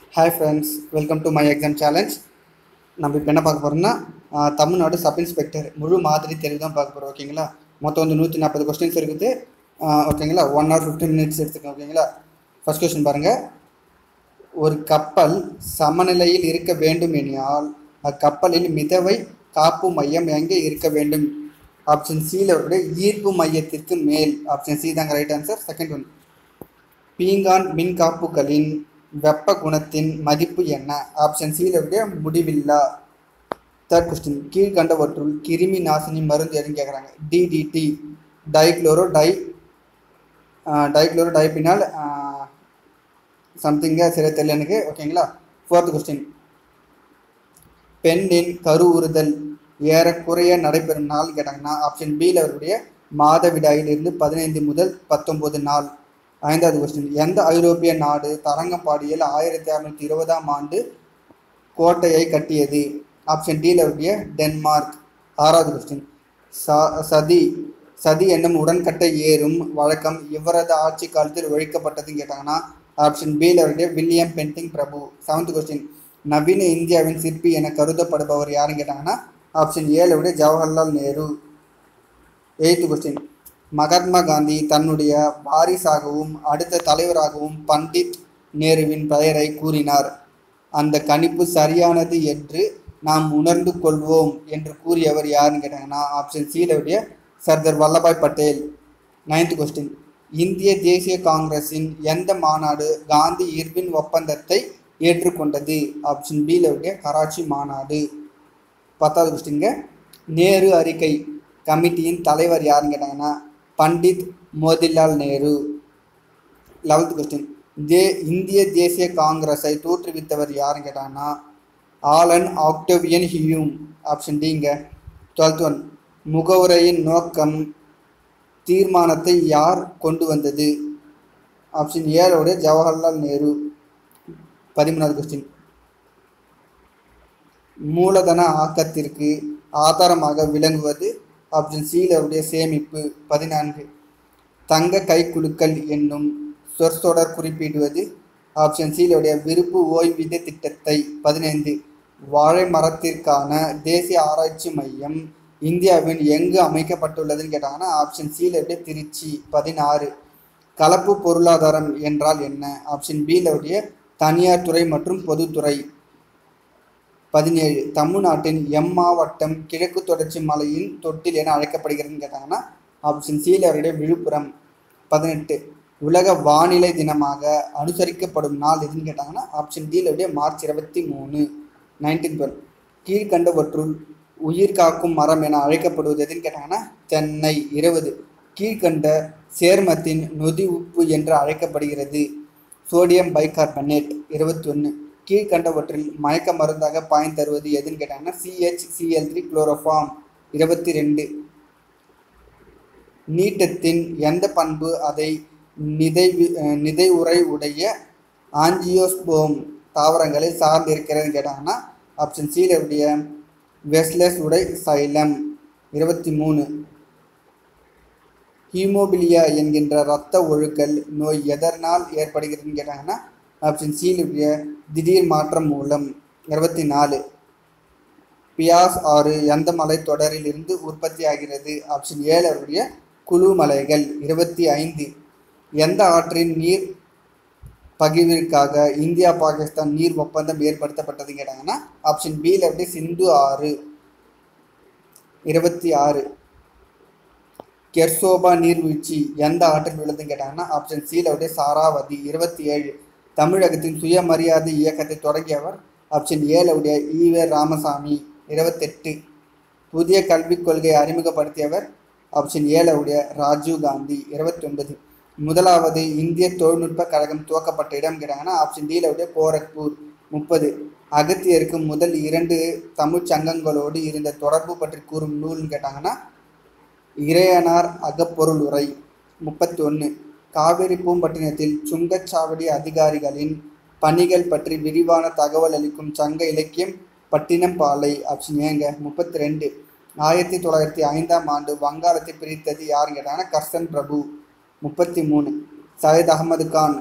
hi friends welcome to my exam challenge நம்ம இப்போ என்ன பார்க்க போகிறோம்னா ஆஹ், தமிழ்நாடு சப் இன்ஸ்பெக்டர் முழு மாதிரி தெரிவு தான் பார்க்க போகிறோம் ஓகேங்களா மொத்தம் வந்து நூற்றி நாற்பது கொஸ்டின்ஸ் இருக்குது ஆஹ், ஓகேங்களா ஒன் ஹவர் ஃபிஃப்டீன் மினிட்ஸ் எடுத்துக்கோங்க ஓகேங்களா ஃபர்ஸ்ட் கொஸ்டின் பாருங்கள் ஒரு கப்பல் சமநிலையில் இருக்க வேண்டும் எனியால் அக்கப்பலில் மிதவை காப்பு மையம் எங்கே இருக்க வேண்டும் ஆப்ஷன் சியில் உடைய ஈர்ப்பு மையத்திற்கு மேல் ஆப்ஷன் சி தாங்க ரைட் ஆன்சர் செகண்ட் ஒன் பீங்கான் மின்காப்புகளின் வெப்ப குணத்தின் மதிப்பு என்ன ஆப்ஷன் சியில் உடைய முடிவில்லா தேர்ட் கொஸ்டின் கீழ்கண்டவற்றுள் கிருமி நாசினி மருந்து எதுன்னு கேட்குறாங்க டிடிடி டைக்ளோரோ டை டைக்ளோரோ டைப்பினால் சம்திங்க சரியா தெரியல எனக்கு ஓகேங்களா ஃபோர்த் கொஸ்டின் பெண்ணின் கருவுறுதல் ஏறக்குறைய நடைபெறும் நாள் கேட்டாங்கன்னா ஆப்ஷன் பியில் அவருடைய மாதவிடாயிலிருந்து பதினைந்து முதல் பத்தொன்பது நாள் ஐந்தாவது கொஸ்டின் எந்த ஐரோப்பிய நாடு தரங்கம்பாடியில் ஆயிரத்தி அறுநூற்றி இருபதாம் ஆண்டு கோட்டையை கட்டியது ஆப்ஷன் டியில் அவருடைய டென்மார்க் ஆறாவது கொஸ்டின் ச சதி சதி என்னும் உடன்கட்டை ஏறும் வழக்கம் இவரது ஆட்சி காலத்தில் ஒழிக்கப்பட்டதுன்னு கேட்டாங்கன்னா ஆப்ஷன் பியில் அவருடைய வில்லியம் பென்டிங் பிரபு செவன்த் கொஸ்டின் நவீன இந்தியாவின் சிற்பி என கருதப்படுபவர் யாருன்னு கேட்டாங்கன்னா ஆப்ஷன் ஏழுடைய ஜவஹர்லால் நேரு எய்த்து கொஸ்டின் மகாத்மா காந்தி தன்னுடைய வாரிசாகவும் அடுத்த தலைவராகவும் பண்டிட் நேருவின் பெயரை கூறினார் அந்த கணிப்பு சரியானது என்று நாம் உணர்ந்து கொள்வோம் என்று கூறியவர் யாருன்னு கேட்டாங்கன்னா ஆப்ஷன் சியிலுடைய சர்தார் வல்லபாய் பட்டேல் நைன்த் கொஸ்டின் இந்திய தேசிய காங்கிரஸின் எந்த மாநாடு காந்தி இர்வின் ஒப்பந்தத்தை ஏற்றுக்கொண்டது ஆப்ஷன் பியிலுடைய கராச்சி மாநாடு பத்தாவது கொஸ்டின்ங்க நேரு அறிக்கை கமிட்டியின் தலைவர் யாருன்னு கேட்டாங்கன்னா Pandit Motilal Nehru eleventh question the இந்திய தேசிய காங்கிரஸை தோற்றுவித்தவர் யாருன்னு கேட்டாங்கன்னா ஆலன் ஆக்டோவியன் ஹியூம் ஆப்ஷன் டிங்க டுவெல்த் ஒன் முகவுரையின் நோக்கம் தீர்மானத்தை யார் கொண்டு வந்தது ஆப்ஷன் ஏழோட ஜவஹர்லால் நேரு பதிமூணாவது கொஸ்டின் மூலதன ஆக்கத்திற்கு ஆதாரமாக விளங்குவது ஆப்ஷன் சியிலுடைய சேமிப்பு பதினான்கு தங்க கைக்குலுக்கல் என்னும் சொற்சொடர் குறிப்பிடுவது ஆப்ஷன் சியிலுடைய விருப்பு ஓய்வூதிய திட்டத்தை பதினைந்து வாழை மரத்திற்கான தேசிய ஆராய்ச்சி மையம் இந்தியாவின் எங்கு அமைக்கப்பட்டுள்ளதுன்னு கேட்டாங்கன்னா ஆப்ஷன் சியிலுடைய திருச்சி பதினாறு கலப்பு பொருளாதாரம் என்றால் என்ன ஆப்ஷன் பியிலுடைய தனியார் துறை மற்றும் பொதுத்துறை பதினேழு தமிழ்நாட்டின் எம் மாவட்டம் கிழக்கு தொடர்ச்சி மலையின் தொட்டில் என அழைக்கப்படுகிறதுன்னு கேட்டாங்கன்னா ஆப்ஷன் சியில் அவருடைய விழுப்புரம் பதினெட்டு உலக வானிலை தினமாக அனுசரிக்கப்படும் நாள் எதுன்னு கேட்டாங்கன்னா ஆப்ஷன் டியிலுடைய மார்ச் இருபத்தி மூணு நைன்டீன் டுவெல் கீழ்கண்டவற்றுள் உயிர் காக்கும் மரம் என அழைக்கப்படுவது எதுன்னு கேட்டாங்கன்னா தென்னை இருபது கீழ்கண்ட சேர்மத்தின் நொதி உப்பு என்று அழைக்கப்படுகிறது சோடியம் பைகார்பனேட் இருபத்தி ஒன்று கீழ்கண்டவற்றில் மயக்க மருந்தாக பயன் தருவது எதுன்னு கேட்டாங்கன்னா சிஹெச் சிஎல் த்ரீ குளோரோஃபார்ம் இருபத்தி ரெண்டு நீட்டத்தின் எந்த பண்பு அதை நிதை நிதை உரை உடைய ஆஞ்சியோஸ்போம் தாவரங்களை சார்ந்து இருக்கிறதுன்னு கேட்டாங்கன்னா ஆப்ஷன் சியிலுடைய வெஸ்லெஸ் உடை சைலம் இருபத்தி மூணு ஹீமோபிலியா என்கின்ற இரத்த ஒழுக்கல் நோய் எதனால் ஏற்படுகிறதுன்னு கேட்டாங்கன்னா ஆப்ஷன் சியிலுடைய திடீர் மாற்றம் மூலம் இருபத்தி நாலு பியாஸ் ஆறு எந்த மலைத்தொடரில் இருந்து உற்பத்தி ஆகிறது ஆப்ஷன் ஏழு அவருடைய குழு மலைகள் இருபத்தி ஐந்து எந்த ஆற்றின் நீர் பகிர்விற்காக இந்தியா பாகிஸ்தான் நீர் ஒப்பந்தம் ஏற்படுத்தப்பட்டது கேட்டாங்கன்னா ஆப்ஷன் பியில் அப்படி சிந்து ஆறு இருபத்தி ஆறு கெர்சோபா நீர்வீழ்ச்சி எந்த ஆற்றில் உள்ளதுன்னு கேட்டாங்கன்னா ஆப்ஷன் சியில் அப்படியே சாராவதி இருபத்தி ஏழு தமிழகத்தின் சுயமரியாதை இயக்கத்தை தொடங்கியவர் ஆப்ஷன் ஏழுடைய ஈவே ராமசாமி இருபத்தெட்டு புதிய கல்விக் கொள்கையை அறிமுகப்படுத்தியவர் ஆப்ஷன் ஏழுடைய ராஜீவ் காந்தி இருபத்தி ஒன்பது முதலாவது இந்திய தொழில்நுட்ப கழகம் துவக்கப்பட்ட இடம் கேட்டாங்கன்னா ஆப்ஷன் டியிலுடைய கோரக்பூர் முப்பது அகத்தியருக்கு முதல் இரண்டு தமிழ்ச் சங்கங்களோடு இருந்த தொடர்பு பற்றி கூறும் நூல்னு கேட்டாங்கன்னா இறையனார் அகப்பொருள் உரை முப்பத்தி ஒன்று காவிரி பூம்பட்டினத்தில் சுங்கச்சாவடி அதிகாரிகளின் பணிகள் பற்றி விரிவான தகவல் அளிக்கும் சங்க இலக்கியம் பட்டினம் பாலை ஆப்ஷன் ஏங்க முப்பத்தி ரெண்டு ஆயிரத்தி தொள்ளாயிரத்தி ஐந்தாம் ஆண்டு வங்காளத்தை பிரித்தது யாருன்னு கேட்டாங்கன்னா கர்சன் பிரபு முப்பத்தி மூணு சையத் அகமது கான்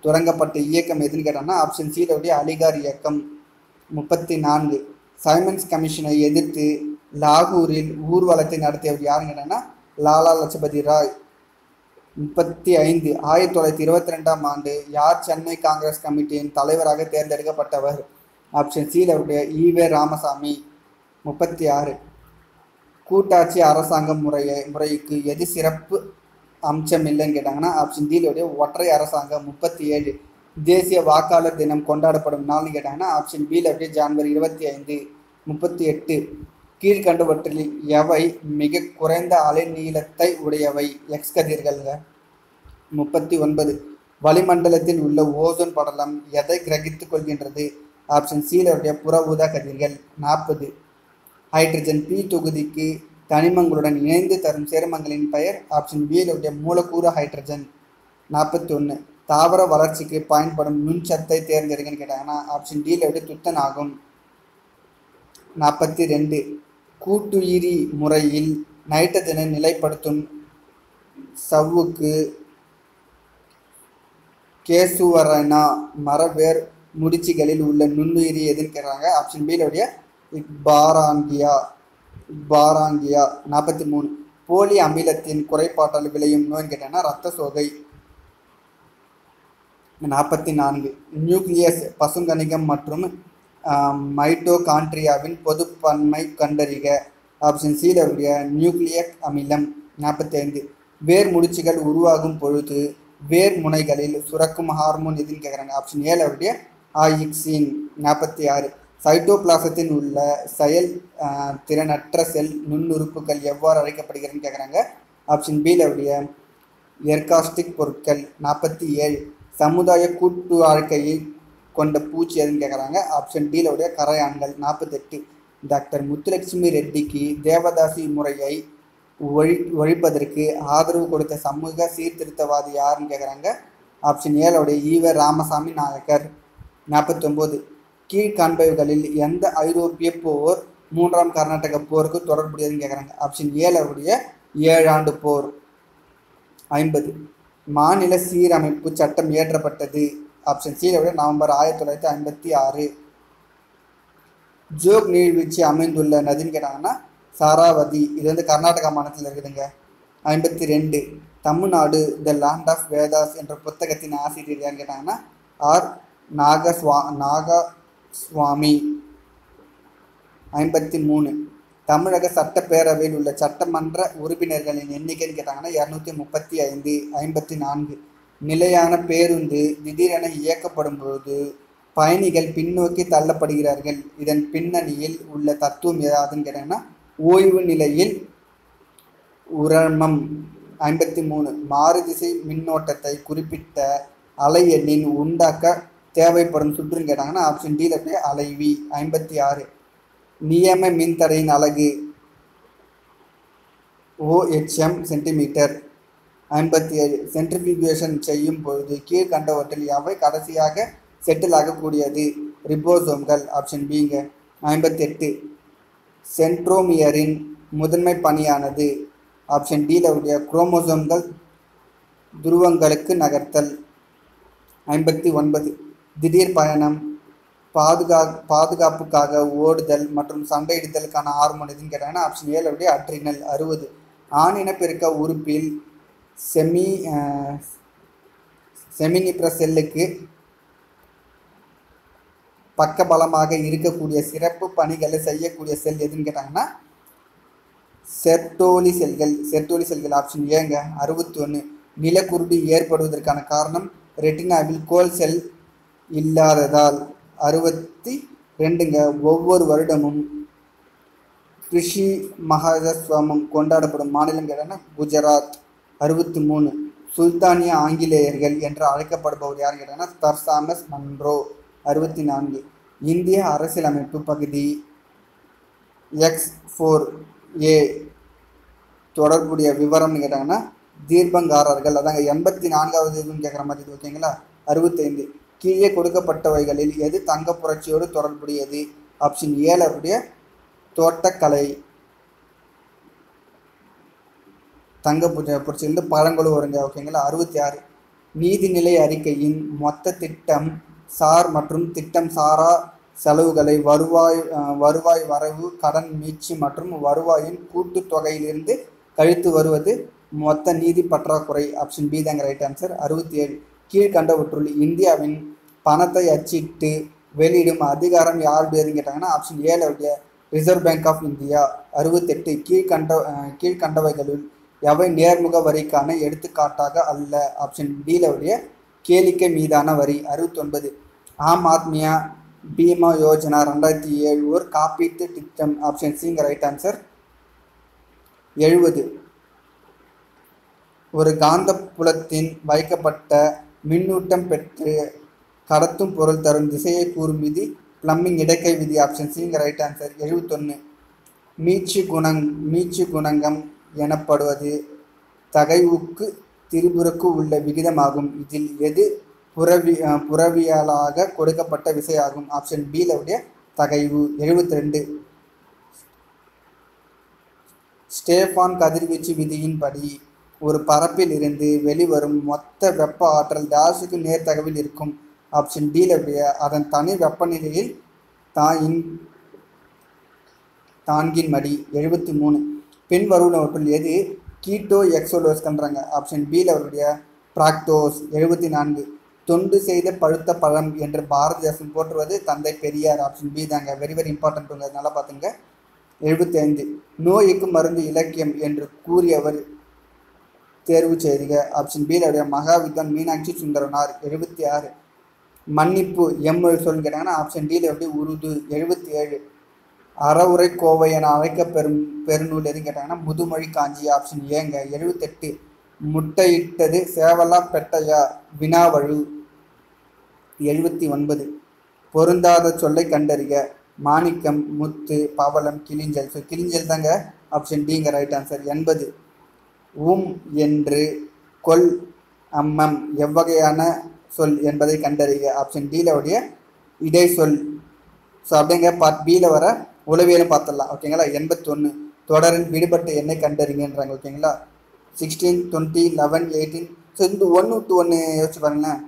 தொடங்கப்பட்ட இயக்கம் எதுன்னு கேட்டாங்கன்னா ஆப்ஷன் சியிலுடைய அலிகார் இயக்கம் முப்பத்தி நான்கு சைமன்ஸ் கமிஷனை எதிர்த்து லாகூரில் ஊர்வலத்தை நடத்தியவர் யாருன்னு கேட்டாங்கன்னா லாலா லஜபதி ராய் முப்பத்தி ஐந்து ஆயிரத்தி தொள்ளாயிரத்தி இருபத்தி ரெண்டாம் ஆண்டு யார் சென்னை காங்கிரஸ் கமிட்டியின் தலைவராக தேர்ந்தெடுக்கப்பட்டவர் ஆப்ஷன் சியில் அவருடைய ஈவே ராமசாமி முப்பத்தி ஆறு கூட்டாட்சி அரசாங்க முறையை முறைக்கு எது சிறப்பு அம்சம் இல்லைன்னு கேட்டாங்கன்னா ஆப்ஷன் டியிலுடைய ஒற்றை அரசாங்கம் முப்பத்தி ஏழு தேசிய வாக்காளர் தினம் கொண்டாடப்படும் நாள்னு கேட்டாங்கன்னா ஆப்ஷன் பியில் அப்படியே ஜான்வரி இருபத்தி ஐந்து முப்பத்தி எட்டு கீழ்கண்டவற்றில் எவை மிக குறைந்த அலைநீளத்தை உடையவை எக்ஸ் கதிர்கள்ங்க முப்பத்தி ஒன்பது வளிமண்டலத்தில் உள்ள ஓசோன் படலம் எதை கிரகித்துக் கொள்கின்றது ஆப்ஷன் சீலருடைய புற ஊதா கதிர்கள் நாற்பது ஹைட்ரஜன் பி தொகுதிக்கு தனிமங்களுடன் இணைந்து தரும் சேர்மங்களின் பெயர் ஆப்ஷன் பியிலுடைய மூலக்கூறு ஹைட்ரஜன் நாற்பத்தி ஒன்று தாவர வளர்ச்சிக்கு பயன்படும் நுண்சத்தை தேர்ந்தெடுங்கன்னு கேட்டாங்கன்னா ஆப்ஷன் டியிலுடைய துத்தன் ஆகும் நாற்பத்தி ரெண்டு கூட்டுயிரி முறையில் நைட்ரஜனை நிலைப்படுத்தும் சவ்வுக்கு கேசுவரனா மரவேர் முடிச்சுகளில் உள்ள நுண்ணுயிரி எதுன்னு கேட்குறாங்க ஆப்ஷன் பியிலுடைய பாராங்கியா பாராங்கியா நாற்பத்தி மூணு போலி அமிலத்தின் குறைபாட்டால் விளையும் நோய்னு கேட்டாங்கன்னா ரத்த சோகை நாற்பத்தி நான்கு நியூக்ளியஸ் பசுங்கணிகம் மற்றும் மைட்டோகாண்ட்ரியாவின் பொதுப்பன்மை கண்டறிக ஆப்ஷன் சியிலுடைய நியூக்ளியக் அமிலம் நாற்பத்தி ஐந்து வேர் முடிச்சுகள் உருவாகும் பொழுது வேர் முனைகளில் சுரக்கும் ஹார்மோன் எதுன்னு கேட்குறாங்க ஆப்ஷன் ஏழுடைய ஆயிக்சின் நாற்பத்தி ஆறு சைட்டோபிளாசத்தின் உள்ள செயல் திறனற்ற செல் நுண்ணுறுப்புகள் எவ்வாறு அழைக்கப்படுகிறதுன்னு கேட்குறாங்க ஆப்ஷன் பியிலுடைய எர்காஸ்டிக் பொருட்கள் நாற்பத்தி ஏழு சமுதாய கூட்டு வாழ்க்கையை கொண்ட பூச்சி எதுன்னு கேட்குறாங்க ஆப்ஷன் டியிலுடைய கரையான்கள் நாற்பத்தெட்டு டாக்டர் முத்துலட்சுமி ரெட்டிக்கு தேவதாசி முறையை ஒழி ஒழிப்பதற்கு ஆதரவு கொடுத்த சமூக சீர்திருத்தவாதி யாருன்னு கேட்குறாங்க ஆப்ஷன் ஏழுடைய ஈவ ராமசாமி நாயக்கர் நாற்பத்தொம்போது கீழ்காண்பவைகளில் எந்த ஐரோப்பிய போர் மூன்றாம் கர்நாடக போருக்கு தொடர்புடையதுன்னு கேட்குறாங்க ஆப்ஷன் ஏழுடைய ஏழாண்டு போர் ஐம்பது மாநில சீரமைப்பு சட்டம் இயற்றப்பட்டது ஆப்ஷன் சியில நவம்பர் ஆயிரத்தி தொள்ளாயிரத்தி ஐம்பத்தி ஆறு ஜோக் நீர்வீழ்ச்சி அமைந்துள்ள நதின்னு கேட்டாங்கன்னா சாராவதி இது வந்து கர்நாடகா மாநிலத்தில் இருக்குதுங்க ஐம்பத்தி ரெண்டு Tamil Nadu the land of Vedas என்ற புத்தகத்தின் ஆசிரியர் யாருன்னு கேட்டாங்கன்னா ஆர் நாகஸ்வா நாகஸ்வாமி ஐம்பத்தி மூணு தமிழக சட்டப்பேரவையில் உள்ள சட்டமன்ற உறுப்பினர்களின் எண்ணிக்கைன்னு கேட்டாங்கன்னா இரநூத்தி முப்பத்தி ஐந்து ஐம்பத்தி நான்கு நிலையான பேருந்து திடீரென இயக்கப்படும் பொழுது பயணிகள் பின்னோக்கி தள்ளப்படுகிறார்கள் இதன் பின்னணியில் உள்ள தத்துவம் ஏதாவதுன்னு கேட்டாங்கன்னா ஓய்வு நிலையில் உரமம் ஐம்பத்தி மூணு மாறுதிசை மின்னோட்டத்தை குறிப்பிட்ட அலை எண்ணின் உண்டாக்க தேவைப்படும் சுற்றுன்னு கேட்டாங்கன்னா ஆப்ஷன் டியில் அப்படியே அலைவி ஐம்பத்தி ஆறு நியம மின்தடையின் அலகு ஓஹெச்எம் சென்டிமீட்டர் ஐம்பத்தி ஏழு சென்ட்ரிஃபியூகேஷன் செய்யும் பொழுது கீழ்கண்டவற்றில் எவை கடைசியாக செட்டில் ஆகக்கூடியது ரிபோசோம்கள் ஆப்ஷன் பிங்க ஐம்பத்தி எட்டு சென்ட்ரோமியரின் முதன்மை பணியானது ஆப்ஷன் டியில் உடைய குரோமோசோம்கள் துருவங்களுக்கு நகர்த்தல் ஐம்பத்தி ஒன்பது திடீர் பயணம் பாதுகா பாதுகாப்புக்காக ஓடுதல் மற்றும் சண்டையிடுதலுக்கான ஹார்மோன் எதுன்னு கேட்டாங்கன்னா ஆப்ஷன் ஏழுடைய அட்ரினல் அறுபது ஆணினப்பெருக்க உறுப்பில் செமி செமினிப்ர செல்லுக்கு பக்கபலமாக இருக்கக்கூடிய சிறப்பு பணிகளை செய்யக்கூடிய செல் எதுன்னு கேட்டாங்கன்னா செர்டோலி செல்கள் செர்டோலி செல்கள் ஆப்ஷன் ஏங்க அறுபத்தி ஒன்று நிலக்குருடி ஏற்படுவதற்கான காரணம் ரெட்டினாவில் கோல் செல் இல்லாததால் அறுபத்தி ரெண்டுங்க ஒவ்வொரு வருடமும் கிருஷி மகாதஸ்வமம் கொண்டாடப்படும் மாநிலம் கேட்டாங்கன்னா குஜராத் அறுபத்தி மூணு சுல்தானிய ஆங்கிலேயர்கள் என்று அழைக்கப்படுபவர் யார் கேட்டாங்கன்னா தர்சாமஸ் மன்ரோ அறுபத்தி நான்கு இந்திய அரசியலமைப்பு பகுதி எக்ஸ் ஃபோர் ஏ தொடர்புடைய விவரம்னு கேட்டாங்கன்னா தீர்ப்பங்காரர்கள் அதாங்க எண்பத்தி நான்காவது இதுன்னு கேட்குற மாதிரி இது ஓகேங்களா அறுபத்தைந்து கீழே கொடுக்கப்பட்டவைகளில் எது தங்க புரட்சியோடு தொடர்புடையது ஆப்ஷன் ஏழுடைய தோட்டக்கலை தங்க புரட்சி புரட்சியிலிருந்து பழங்குழு வருங்க ஓகேங்களா அறுபத்தி ஆறு நீதிநிலை அறிக்கையின் மொத்த திட்டம் சார் மற்றும் திட்டம் சாரா செலவுகளை வருவாய் அஹ், வருவாய் வரவு கடன் மீட்சி மற்றும் வருவாயின் கூட்டுத் தொகையிலிருந்து கழித்து வருவது மொத்த நிதி பற்றாக்குறை ஆப்ஷன் பி தாங்க ரைட் ஆன்சர் அறுபத்தி ஏழு கீழ்கண்டவற்றுள் இந்தியாவின் பணத்தை அச்சிட்டு வெளியிடும் அதிகாரம் யாருடையதுன்னு கேட்டாங்கன்னா ஆப்ஷன் ஏழுடைய ரிசர்வ் பேங்க் ஆஃப் இந்தியா அறுபத்தெட்டு கீழ்கண்ட அஹ், கீழ்கண்டவைகளுள் எவை நேர்முக வரிக்கான எடுத்துக்காட்டாக அல்ல ஆப்ஷன் டியிலுடைய கேளிக்கை மீதான வரி அறுபத்தொன்பது ஆம் ஆத்மியா பீமா யோஜனா ரெண்டாயிரத்தி ஏழு ஒரு காப்பீட்டு திட்டம் ஆப்ஷன் சிங்க ரைட் ஆன்சர் எழுபது ஒரு காந்தப்புலத்தின் வைக்கப்பட்ட மின்னூட்டம் பெற்று கடத்தும் பொருள் தரும் திசையை கூறும் விதி பிளம்பிங் இடக்கை விதி ஆப்ஷன் சிங்க ரைட் ஆன்சர் எழுபத்தொன்று மீட்சி குணங் மீட்சி குணங்கம் எனப்படுவது தகைவுக்கு திரிபுருக்கு உள்ள விகிதமாகும் இதில் எது புறவி அஹ், புறவியலாக கொடுக்கப்பட்ட விசையாகும் ஆப்ஷன் பியில் உடைய தகைவு எழுபத்தி ரெண்டு ஸ்டேஃபான் கதிர்வீச்சு விதியின்படி ஒரு பரப்பில் இருந்து வெளிவரும் மொத்த வெப்ப ஆற்றல் டேஷுக்கு நேர்த்தகவில் இருக்கும் ஆப்ஷன் டியில் அதன் தனி வெப்பநிலையில் தாயின் தான்கின் மடி எழுபத்தி மூணு பின் வருவனவற்றுள் எது கீட்டோ எக்ஸோலோஸ்கன்றாங்க ஆப்ஷன் பியில் அவருடைய பிராக்டோஸ் எழுபத்தி நான்கு தொண்டு செய்த பழுத்த பழம் என்று பாரதிதாசன் போற்றுவது தந்தை பெரியார் ஆப்ஷன் பி தாங்க வெரி வெரி இம்பார்ட்டன்ட் நல்லா பார்த்துங்க எழுபத்தி ஐந்து நோய்க்கு மருந்து இலக்கியம் என்று கூறியவர் தேர்வு செய்துக ஆப்ஷன் பியில் அவருடைய மகாவித்வான் மீனாட்சி சுந்தரனார் எழுபத்தி ஆறு மன்னிப்பு எம்மொழி சொல்லுன்னு கேட்டாங்கன்னா ஆப்ஷன் டியில் எப்படி உருது எழுபத்தி ஏழு அறவுரை கோவை என அழைக்க பெரும் பெருநூல் எதுன்னு கேட்டாங்கன்னா முதுமொழி காஞ்சி ஆப்ஷன் ஏங்க எழுபத்தெட்டு முட்டையிட்டது சேவலா பெட்டையா வினாவழு எழுபத்தி ஒன்பது பொருந்தாத சொல்லை கண்டறிக மாணிக்கம் முத்து பவளம் கிளிஞ்சல் ஸோ கிளிஞ்சல் தாங்க ஆப்ஷன் டிங்க ரைட் ஆன்சர் எண்பது உம் என்று கொல் அம்மம் எவ்வகையான சொல் என்பதை கண்டறிக ஆப்ஷன் டியில் உடைய இடை சொல் ஸோ அப்படிங்க பார்ட் பியில் வர உளவியலும் பார்த்துடலாம் ஓகேங்களா எண்பத்தொன்று தொடரில் விடுபட்ட எண்ணை கண்டறிங்கன்றாங்க ஓகேங்களா sixteen twenty eleven eighteen so இந்த ஒன்று டு ஒன்று யோசிச்சு பாருங்களேன்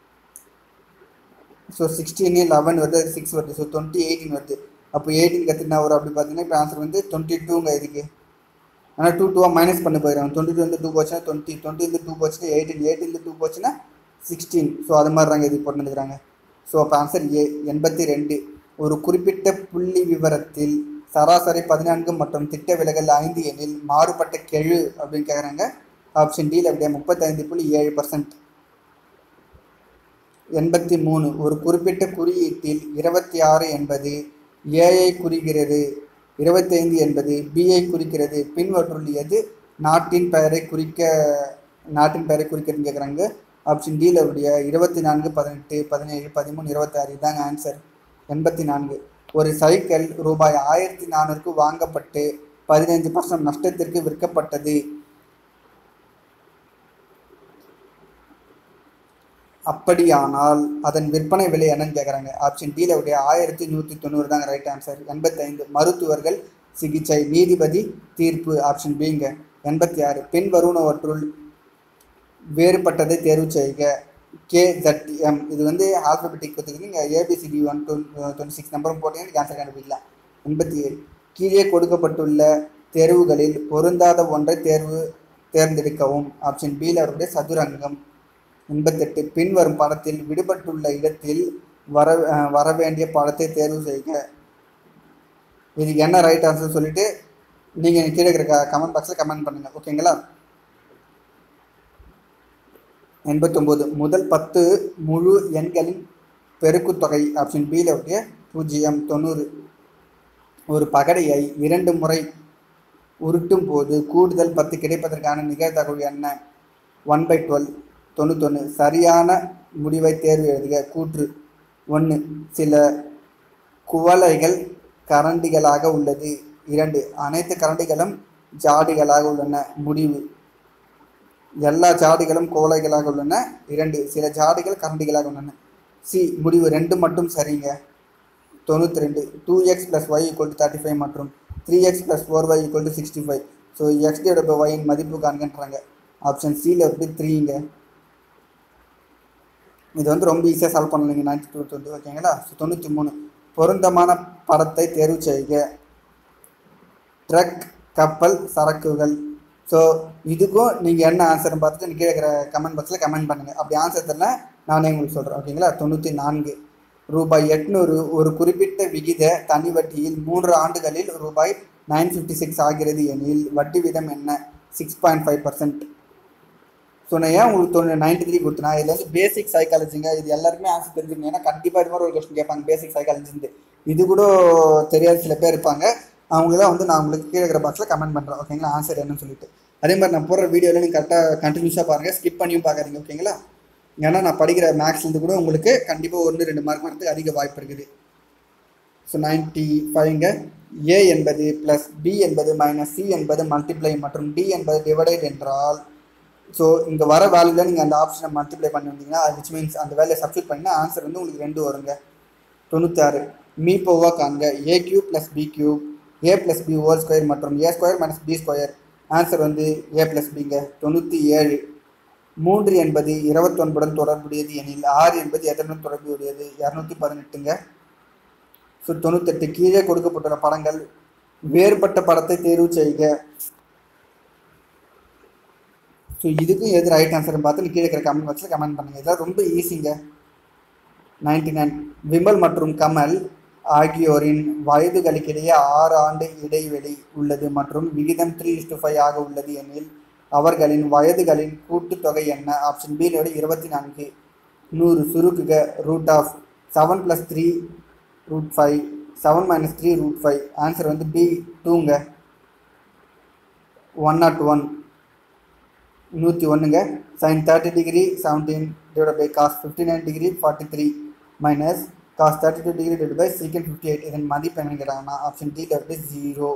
ஸோ சிக்ஸ்டீனு லெவன் வருது சிக்ஸ் வருது ஸோ டுவெண்ட்டி எயிட்டீன் வருது அப்போ எயிட்டீன் கற்றுனா வரும் அப்படி பார்த்தீங்கன்னா இப்போ ஆன்சர் வந்து டுவெண்ட்டி டூங்க இதுக்கு ஆனால் டூ டூவாக மைனஸ் பண்ணி போயிடும் டுவெண்ட்டி டூ வந்து டூ போச்சுன்னா டுவெண்ட்டி டுவெண்ட்டி வந்து டூ போச்சுன்னா எயிட்டீன் எயிட்டீன் டூ போச்சுன்னா சிக்ஸ்டீன் ஸோ அது மாதிரி தாங்க இது போட்டுருக்குறாங்க ஸோ அப்போ ஆன்சர் ஏ எண்பத்தி ரெண்டு ஒரு குறிப்பிட்ட புள்ளி விவரத்தில் சராசரி பதினான்கு மற்றும் திட்ட விலகல் ஐந்து எனில் மாறுபட்ட கெழு அப்படின்னு கேட்குறாங்க ஆப்ஷன் டியில் அப்படியே முப்பத்தைந்து புள்ளி ஏழு பர்சன்ட் எண்பத்தி மூணு ஒரு குறிப்பிட்ட குறியீட்டில் இருபத்தி ஆறு என்பது ஏஐ குறிக்கிறது இருபத்தைந்து என்பது பிஐ குறிக்கிறது பின்வற்றுள் எது நாட்டின் பெயரை குறிக்க நாட்டின் பெயரை குறிக்கிறதுன்னு கேட்குறாங்க ஆப்ஷன் டியில் உடைய இருபத்தி நான்கு பதினெட்டு பதினேழு பதிமூணு இருபத்தாறு இதாங்க ஆன்சர் எண்பத்தி நான்கு ஒரு சைக்கிள் ரூபாய் ஆயிரத்தி நானூறுக்கு வாங்கப்பட்டு பதினைஞ்சு பர்சன்ட் நஷ்டத்திற்கு விற்கப்பட்டது அப்படியானால் அதன் விற்பனை விலை என்னன்னு கேட்குறாங்க ஆப்ஷன் டியில் உடைய ஆயிரத்தி நூற்றி தொண்ணூறு தாங்க ரைட் ஆன்சர் எண்பத்தைந்து மருத்துவர்கள் சிகிச்சை நீதிபதி தீர்ப்பு ஆப்ஷன் பிங்க எண்பத்தி ஆறு பின் வருவனவற்றுள் வேறுபட்டதை தேர்வு செய்க கே எம் இது வந்து ஆல்பபெட்டிக் கொடுத்துருக்கு நீங்கள் A B C D one two twenty six நம்பரும் போட்டீங்கன்னா கேன்சர் கண்டுபிடிக்கலாம் எண்பத்தி ஏழு கீழே கொடுக்கப்பட்டுள்ள தேர்வுகளில் பொருந்தாத ஒன்றை தேர்வு தேர்ந்தெடுக்கவும் ஆப்ஷன் பியில் அவருடைய சதுரங்கம் எண்பத்தெட்டு பின்வரும் படத்தில் விடுபட்டுள்ள இடத்தில் வர அஹ் வரவேண்டிய படத்தை தேர்வு செய்க இதுக்கு என்ன ரைட் ஆன்சர் சொல்லிட்டு நீங்கள் கீழே இருக்கிற கமெண்ட் பாக்ஸில் கமெண்ட் பண்ணுங்கள் ஓகேங்களா எண்பத்தொம்போது முதல் பத்து முழு எண்களின் பெருக்குத்தொகை ஆப்ஷன் பியில் உடைய பூஜ்ஜியம் தொண்ணூறு ஒரு பகடையை இரண்டு முறை உருட்டும் போது கூடுதல் பத்து கிடைப்பதற்கான நிகழ்தகவு என்ன ஒன் பை டுவெல் தொண்ணூத்தொன்று சரியான முடிவை தேர்வு எழுதுக கூற்று ஒன்று சில குவளைகள் கரண்டிகளாக உள்ளது இரண்டு அனைத்து கரண்டிகளும் ஜாடிகளாக உள்ளன முடிவு எல்லா ஜாடிகளும் கோலைகளாக உள்ளன இரண்டு சில ஜாடிகள் கரண்டிகளாக உள்ளன சி முடிவு ரெண்டு மட்டும் சரிங்க தொண்ணூற்றி ரெண்டு two x plus y equal to thirty five மற்றும் three x plus four y equal to sixty five so x divide by ஒயின் மதிப்பு காண்கின்றாங்க ஆப்ஷன் சியில் எப்படி த்ரீங்க இது வந்து ரொம்ப ஈஸியாக சால்வ் பண்ணலைங்க நைன்டி டூ டுவெண்ட்டி ஓகேங்களா ஸோ தொண்ணூற்றி மூணு பொருத்தமான படத்தை தேர்வு செய்க ட்ரக் கப்பல் சரக்குகள் ஸோ இதுக்கும் நீங்கள் என்ன ஆன்சர்னு பார்த்துட்டு கீழே இருக்கிற கமெண்ட் பாக்ஸில் கமெண்ட் பண்ணுங்கள் அப்படி ஆன்சர் தெரியல நானே உங்களுக்கு சொல்கிறேன் ஓகேங்களா தொண்ணூற்றி நான்கு ரூபாய் எட்நூறு ஒரு குறிப்பிட்ட விகித தனி வட்டியில் மூன்று ஆண்டுகளில் ரூபாய் நைன் ஃபிஃப்டி சிக்ஸ் ஆகிறது எனில் வட்டி வீதம் என்ன six point five percent so நான் ஏன் உங்களுக்கு தொண்ணூ நைன்டி த்ரீ கொடுத்தனா இது வந்து பேசிக் சைக்காலஜிங்க இது எல்லாருமே ஆன்சர் தெரிஞ்சுங்க ஏன்னா கண்டிப்பாக இது மாதிரி ஒரு கொஸ்டின் கேட்பாங்க பேசிக் சைக்காலஜிந்து இது கூட தெரியாத சில பேர் இருப்பாங்க அவங்களாம் வந்து நான் உங்களுக்கு கீழே இருக்கிற பாக்ஸில் கமெண்ட் பண்ணுறேன் ஓகேங்களா ஆன்சர் என்னன்னு சொல்லிட்டு அதே மாதிரி நான் போடுற வீடியோவில் நீங்கள் கரெக்டாக கண்டினியூஸாக பாருங்கள் ஸ்கிப் பண்ணியும் பார்க்காதீங்க ஓகேங்களா ஏன்னா நான் படிக்கிற மேக்ஸ்லேருந்து கூட உங்களுக்கு கண்டிப்பாக ஒன்று ரெண்டு மார்க் வரதுக்கு அதிக வாய்ப்பு இருக்குது ஸோ நைன்ட்டி ஃபைவ்ங்க ஏ என்பது ப்ளஸ் பி என்பது மைனஸ் சி என்பது மல்டிப்ளை மற்றும் டி என்பது டிவைடட் என்றால் ஸோ இங்கே வர வேல்யூவில் நீங்கள் அந்த ஆப்ஷனை மல்டிப்ளை பண்ணி வந்தீங்கன்னா அது விச் மீன்ஸ் அந்த வேலையை சப்ஸ்டியூட் பண்ணினா ஆன்சர் வந்து உங்களுக்கு ரெண்டு வருங்க தொண்ணூத்தாறு மீ போவா காண்க A cube plus B cube A plus B whole square மற்றும் A square minus B square answer வந்து ஏ ப்ளஸ் பிங்க தொண்ணூற்றி ஏழு மூன்று என்பது இருபத்தொன்பதுடன் தொடர்புடையது எனில் ஆறு என்பது எதனுடன் தொடர்புடையது இரநூத்தி பதினெட்டுங்க ஸோ தொண்ணூத்தெட்டு கீழே கொடுக்கப்பட்டுள்ள படங்கள் வேறுபட்ட படத்தை தேர்வு செய்க ஸோ இதுக்கும் எது ரைட் ஆன்சர்னு பார்த்து கீழே இருக்கிற கமெண்ட் பாக்ஸில் கமெண்ட் பண்ணுங்கள் இதெல்லாம் ரொம்ப ஈஸிங்க நைன்டி நைன் விமல் மற்றும் கமல் ஆகியோரின் வயதுகளுக்கிடையே ஆறு ஆண்டு இடைவெளி உள்ளது மற்றும் விகிதம் த்ரீ இஸ்டு ஃபைவ் ஆக உள்ளது எனில் அவர்களின் வயதுகளின் கூட்டுத்தொகை என்ன ஆப்ஷன் பியிலோட இருபத்தி நான்கு நூறு சுருக்குக root of seven plus three root five seven minus three root five answer வந்து பி டூங்க ஒன் நாட் ஒன் நூற்றி ஒன்றுங்க sine thirty degree seventeen divide by cos fifty nine degree forty three minus cos thirty two degree divide by sec fifty eight இதன் மதிப்பு என்னன்னு கேட்டாங்கன்னா option D வந்து zero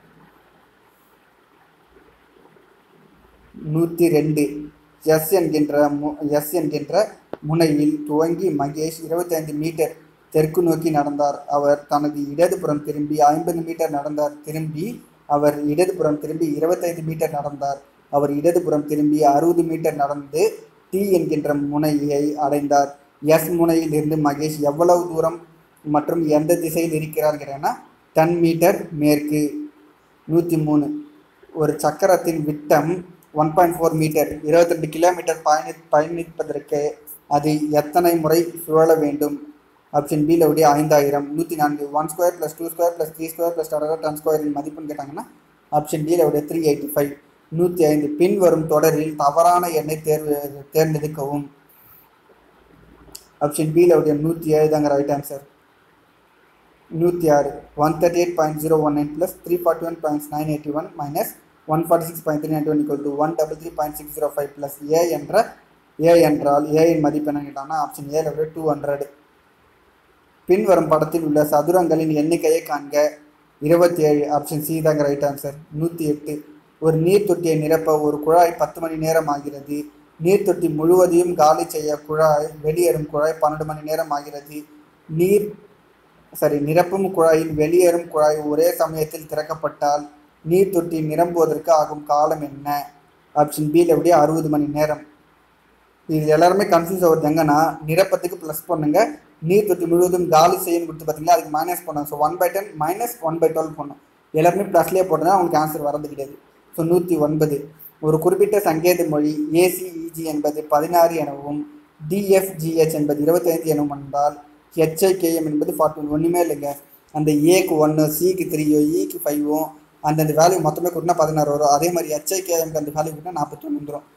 நூற்றி ரெண்டு எஸ் என்கின்ற மு எஸ் என்கின்ற முனையில் துவங்கி மகேஷ் இருபத்தைந்து மீட்டர் தெற்கு நோக்கி நடந்தார் அவர் தனது இடதுபுறம் திரும்பி ஐம்பது மீட்டர் நடந்தார் திரும்பி அவர் இடதுபுறம் திரும்பி இருபத்தைந்து மீட்டர் நடந்தார் அவர் இடதுபுறம் திரும்பி அறுபது மீட்டர் நடந்து டி என்கின்ற முனையை அடைந்தார் எஸ் முனையில் இருந்து மகேஷ் எவ்வளவு தூரம் மற்றும் எந்த திசையில் இருக்கிறார்கிறனா டென் மீட்டர் மேற்கு நூற்றி மூணு ஒரு சக்கரத்தின் விட்டம் ஒன் பாயிண்ட் ஃபோர் மீட்டர் இருபத்தெட்டு கிலோமீட்டர் பயணி பயணிப்பதற்கு அது எத்தனை முறை சுழல வேண்டும் ஆப்ஷன் பியில் உடைய ஐந்தாயிரம் நூற்றி நான்கு one square plus two square plus three square plus ten ஸ்கொயரின் மதிப்புன்னு கேட்டாங்கன்னா ஆப்ஷன் டியில் உடைய த்ரீ எயிட்டி ஃபைவ் நூற்றி ஐந்து பின்வரும் தொடரில் தவறான எண்ணை தேர்வு தேர்ந்தெடுக்கவும் ஆப்ஷன் பியில் உடைய நூற்றி ஏழு தாங்க ரைட் ஆன்சர் நூற்றி ஆறு one thirty eight point zero one nine plus three forty one point nine eighty one minus one forty six point three nine one equal to one double three point six zero five plus A என்ற A என்றால் ஏயின் மதிப்பு என்ன கேட்டாங்கன்னா option ஏல விட two hundred பின்வரும் படத்தில் உள்ள சதுரங்களின் எண்ணிக்கையை காண்க இருபத்தி ஏழு ஆப்ஷன் சி தாங்க ரைட் ஆன்சர் நூற்றி எட்டு ஒரு நீர் தொட்டியை நிரப்ப ஒரு குழாய் பத்து மணி நேரம் ஆகிறது நீர் தொட்டி முழுவதையும் காலி செய்ய குழாய் வெளியேறும் குழாய் பன்னெண்டு மணி நேரம் ஆகிறது நீர் சரி நிரப்பும் குழாயில் வெளியேறும் குழாய் ஒரே சமயத்தில் திறக்கப்பட்டால் நீர் தொட்டி நிரம்புவதற்கு ஆகும் காலம் என்ன ஆப்ஷன் பியில் எப்படி அறுபது மணி நேரம் இது எல்லாருமே கன்ஃபியூஸ் ஆகுது எங்கன்னா நிரப்பத்துக்கு ப்ளஸ் பண்ணுங்க நீர் தொட்டி முழுவதும் காலி செய்யணும் கொடுத்து பார்த்தீங்களா அதுக்கு மைனஸ் பண்ணோம் so one by ten minus one by twelve பண்ணோம் எல்லாருமே ப்ளஸ்லேயே போட்டோம்னா அவங்களுக்கு ஆன்சர் வரது கிடையாது ஸோ நூற்றி ஒன்பது ஒரு குறிப்பிட்ட சங்கேத மொழி ஏசிஇஜி என்பது பதினாறு எனவும் டிஎஃப்ஜிஹெச் என்பது இருபத்தைந்து எனவும் வந்தால் ஹெச்ஐகேஎம் என்பது ஃபார்ட்டி ஒன்றுமே இல்லைங்க அந்த ஏக்கு ஒன்று சிக்கு த்ரீயோ இக்கு ஃபைவும் அந்தந்த வேல்யூ மொத்தமே கூட்டினா பதினாறு வரும் அதே மாதிரி ஹெச்ஐகேஎம்க்கு அந்த வேல்யூ கூட்டினா நாற்பத்தொன்று வந்துடும்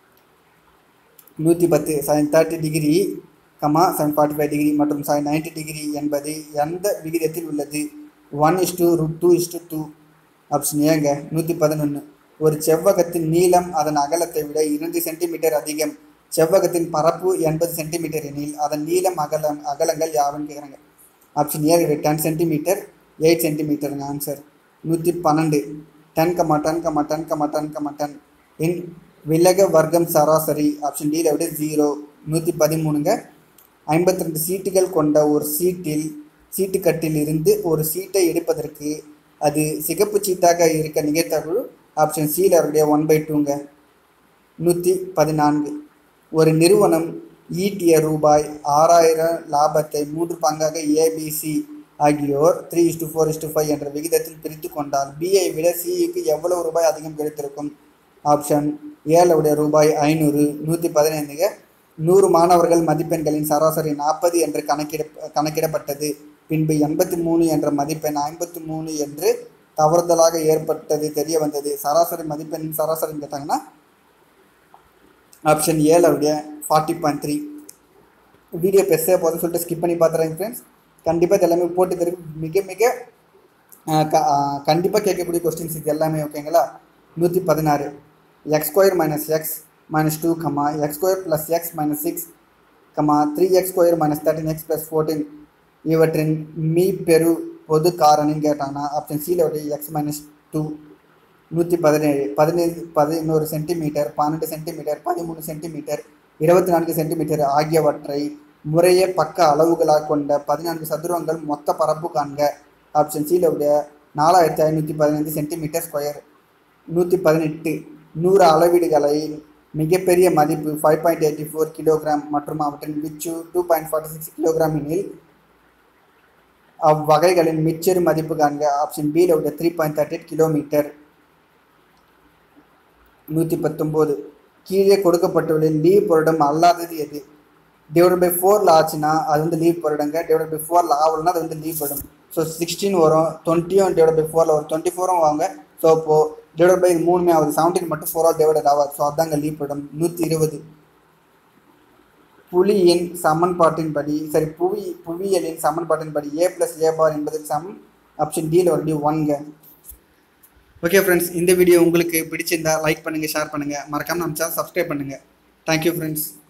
நூற்றி பத்து sine thirty degree comma sine forty five degree மற்றும் சைன் நைன்டி டிகிரி என்பது எந்த விகிதத்தில் உள்ளது one is to root two is to two option ஏங்க நூற்றி பதினொன்று ஒரு செவ்வகத்தின் நீளம் அதன் அகலத்தை விட இரண்டு சென்டிமீட்டர் அதிகம் செவ்வகத்தின் பரப்பு எண்பது சென்டிமீட்டர் எனில் அதன் நீளம் அகலம் அகலங்கள் யாருன்னு கேட்குறாங்க option A ten centimetre eight சென்டிமீட்டருங்க ஆன்சர் நூற்றி பன்னெண்டு ten comma ten comma ten comma ten comma ten இன் விலக வர்க்கம் சராசரி ஆப்ஷன் டியில் விட ஜீரோ நூற்றி பதிமூணுங்க ஐம்பத்தி ரெண்டு சீட்டுகள் கொண்ட ஒரு சீட்டில் சீட்டுக்கட்டில் இருந்து ஒரு சீட்டை எடுப்பதற்கு அது சிகப்பு சீட்டாக இருக்க நிகழ்த்தகுழு ஆப்ஷன் சியில் அவருடைய ஒன் பை டூங்க நூற்றி பதினான்கு ஒரு நிறுவனம் ஈட்டிய ரூபாய் ஆறாயிரம் லாபத்தை மூன்று பங்காக ஏபிசி ஆகியோர் three is to four is to five என்ற விகிதத்தில் பிரித்து கொண்டால் பிஐ விட சிஇக்கு எவ்வளவு ரூபாய் அதிகம் கிடைத்திருக்கும் ஆப்ஷன் ஏழுடைய ரூபாய் ஐநூறு நூற்றி பதினைந்துங்க நூறு மாணவர்கள் மதிப்பெண்களின் சராசரி நாற்பது என்று கணக்கிட கணக்கிடப்பட்டது பின்பு எண்பத்தி மூணு என்ற மதிப்பெண் ஐம்பத்தி மூணு என்று தவறுதலாக ஏற்பட்டது தெரிய வந்தது சராசரி மதிப்பெண் சராசரின்னு கேட்டாங்கன்னா ஆப்ஷன் ஏழுடைய ஃபார்ட்டி பாயிண்ட் த்ரீ வீடியோ பெருசாக போதும் சொல்லிட்டு ஸ்கிப் பண்ணி பார்த்துறேன் ஃப்ரெண்ட்ஸ் கண்டிப்பாக இது எல்லாமே போட்டு தெரியும் மிக மிக கண்டிப்பாக கேட்கக்கூடிய கொஸ்டின்ஸ் இது எல்லாமே ஓகேங்களா நூற்றி பதினாறு x square minus x minus two comma x square plus x minus six comma three x square minus thirteen x plus fourteen இவற்றின் மீ பெரு பொது காரணின்னு கேட்டாங்கன்னா ஆப்ஷன் சியில் உடைய எக்ஸ் மைனஸ் டூ நூற்றி பதினேழு பதினேழு பதினோரு சென்டிமீட்டர் பன்னெண்டு சென்டிமீட்டர் பதிமூணு சென்டிமீட்டர் இருபத்தி நான்கு சென்டிமீட்டர் ஆகியவற்றை முறையே பக்க அளவுகளாக கொண்ட பதினான்கு சதுரங்கள் மொத்த பரப்பு காண்க ஆப்ஷன் சியில் உடைய நாலாயிரத்தி ஐநூற்றி பதினைந்து சென்டிமீட்டர் ஸ்கொயர் நூற்றி பதினெட்டு நூறு அளவீடுகளை மிகப்பெரிய மதிப்பு five point eighty four kilogram மற்றும் அவற்றின் விச்சு two point forty six kilogram எனில் அவ்வகைகளின் மிச்சர் மதிப்பு காண்க ஆப்ஷன் பியில் உள்ள three point thirty eight kilometre நூற்றி பத்தொம்போது கீழே கொடுக்கப்பட்டுள்ள லீவ் பொருடம் அல்லாதது எது டிவைட் பை ஃபோரில் ஆச்சுன்னா அது வந்து லீவ் பொருடங்க டிவைட் பை ஃபோரில் ஆகலன்னா அது வந்து லீவ் பொருடும் ஸோ சிக்ஸ்டீன் வரும் டுவெண்ட்டியும் டிவைட் பை ஃபோரில் வரும் டுவெண்ட்டி ஃபோரும் வாங்க ஸோ இப்போது டிவைட் பை மூணுமே ஆகுது செவன்டீன் மட்டும் ஃபோரால் டிவைடட் ஆகாது ஸோ அதாங்க லீவ் பொருடம் நூற்றி இருபது புலியின் சமன்பாட்டின்படி சரி புவி புவியியலின் சமன்பாட்டின்படி ஏ ப்ளஸ் ஏ பார் என்பதற்கு சமம் ஆப்ஷன் டியில் வரடி ஒன்ங்க ஓகே ஃப்ரெண்ட்ஸ் இந்த வீடியோ உங்களுக்கு பிடிச்சிருந்தா லைக் பண்ணுங்கள் ஷேர் பண்ணுங்கள் மறக்காமல் நம்ம சேனல் சப்ஸ்கிரைப் பண்ணுங்கள் தேங்க்யூ ஃப்ரெண்ட்ஸ்